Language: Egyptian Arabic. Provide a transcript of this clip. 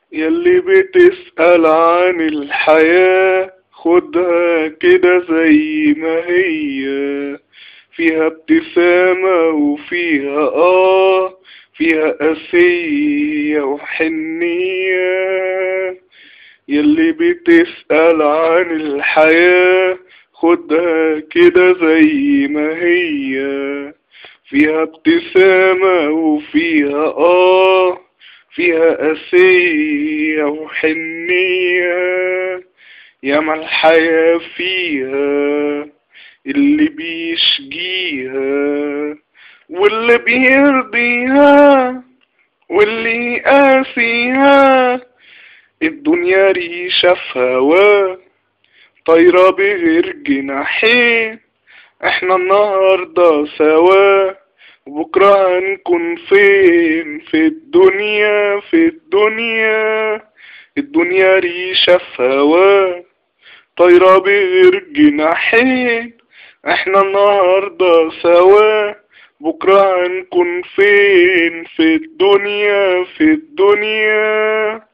يلي بتسأل عن الحياة خدها كده زي ما هي فيها ابتسامة وفيها آه فيها قاسية وحنية يلي بتسأل عن الحياة خدها كده زي ما هي فيها ابتسامة وفيها آه فيها قاسية وحنية ياما الحياة فيها اللي بيشجيها واللي بيرضيها واللي يقاسيها الدنيا ريشة في هوا طايرة بغير جناحين احنا النهاردة سوا وبكرة هنكون فين في الدنيا في الدنيا الدنيا ريشة في هوا طايرة بغير جناحين احنا النهاردة سوا بكرة هنكون فين في الدنيا في الدنيا